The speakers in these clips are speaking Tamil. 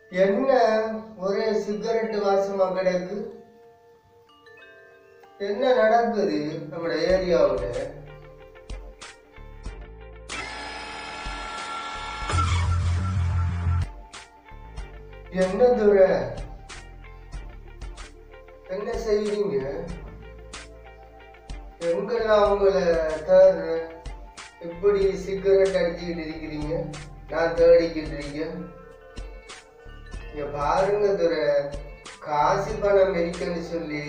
என்ன ஒரே சிகரெட் வாசமா கிடக்கு என்ன நடக்குது நம்ம ஏரியாவுல என்ன துரை என்ன செய்வீங்க எங்கெல்லாம் உங்களை தேடுறேன் இப்படி சிகரெட் அடிச்சுக்கிட்டு இருக்கிறீங்க நான் தேடிக்கிட்டு இருக்கேன் இங்க பாருங்க துரை காசு பணம் இருக்குன்னு சொல்லி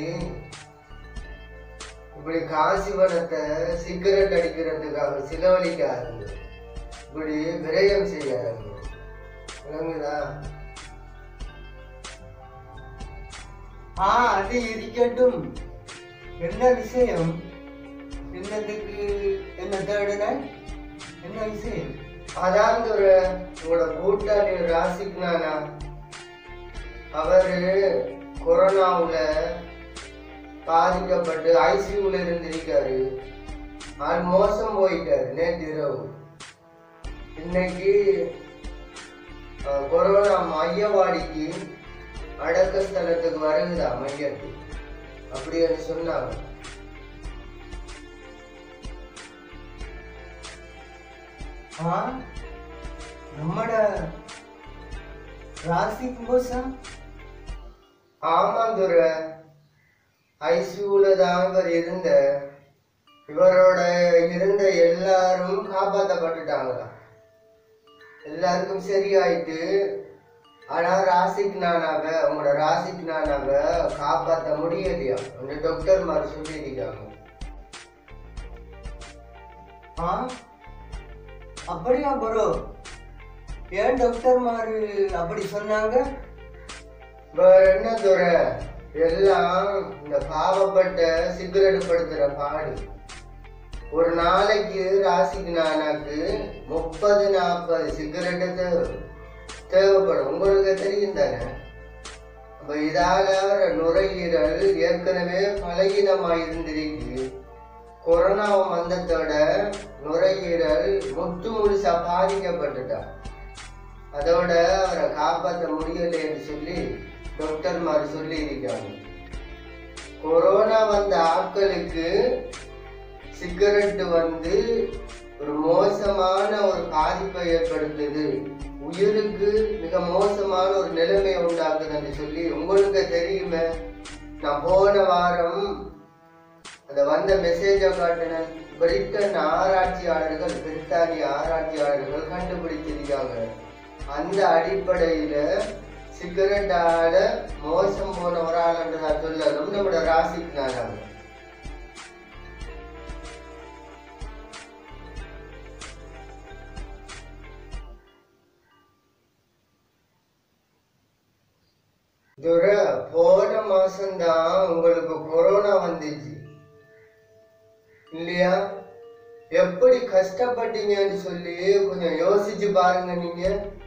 இப்படி காசு பணத்தை சிகரெட் அடிக்கிறதுக்காக செலவழிக்காதுங்க இப்படி விரயம் செய்யாதுங்க விளங்குதா ஆ அது இருக்கட்டும் என்ன விஷயம் என்னதுக்கு என்ன தேடுன என்ன விஷயம் அதான் ஒரு உங்களோட கூட்டாளி ராசிக்னானா அவரு கொரோனாவுல பாதிக்கப்பட்டு ஐசியூல இருந்திருக்காரு ஆள் மோசம் போயிட்டாரு நேற்று இரவு இன்னைக்கு அஹ், கொரோனா மையவாடிக்கு அடக்க ஸ்தலத்துக்கு வருகுதா மையத்துக்கு அப்படின்னு சொன்னாங்க ஆ நம்மட ராசிக் போசா ஆமாம் துரை ஐசியூல தான் இவர் இருந்த இவரோட இருந்த எல்லாரும் காப்பாற்றப்பட்டுட்டாங்களா எல்லாருக்கும் சரியாயிட்டு ஆனா ராசிக் நானாக உங்களோட ராசிக் நானாக காப்பாற்ற முடியலையா அந்த டாக்டர் மாதிரி சொல்லியிருக்காங்க ஆ அப்படியா ப்ரோ ஏன் டாக்டர் மாரு அப்படி சொன்னாங்க வேற என்ன துறை எல்லாம் இந்த பாவப்பட்ட சிகரெட் படுத்துற பாடு ஒரு நாளைக்கு ராசிக்கு நானாக்கு முப்பது நாற்பது சிகரெட்டு தேவை தேவைப்படும் உங்களுக்கு தெரியும் தானே அப்ப இதால வர நுரையீரல் ஏற்கனவே பலகீனமா இருந்திருக்கு கொரோனா வந்ததோட நுரையீரல் முற்று முழுசா பாதிக்கப்பட்டுட்டா அதோட அவரை காப்பாற்ற முடியலைன்னு சொல்லி டாக்டர்மார் சொல்லி இருக்காங்க கொரோனா வந்த ஆட்களுக்கு சிகரெட் வந்து ஒரு மோசமான ஒரு பாதிப்பை ஏற்படுத்துது உயிருக்கு மிக மோசமான ஒரு நிலைமையை உண்டாக்குதுன்னு சொல்லி உங்களுக்கு தெரியுமே நான் போன வாரம் அந்த வந்த மெசேஜை காட்டின பிரிட்டன் ஆராய்ச்சியாளர்கள் பிரித்தானிய ஆராய்ச்சியாளர்கள் கண்டுபிடிச்சிருக்காங்க அந்த அடிப்படையில சிகரெட்டால மோசம் போன ஒரு ஆள் நான் சொல்லணும் நம்மளோட ராசிக்கு நாராங்க துரை போன மாசம்தான் உங்களுக்கு கொரோனா வந்துச்சு இல்லையா எப்படி கஷ்டப்பட்டீங்கன்னு சொல்லி கொஞ்சம் யோசிச்சு பாருங்க நீங்க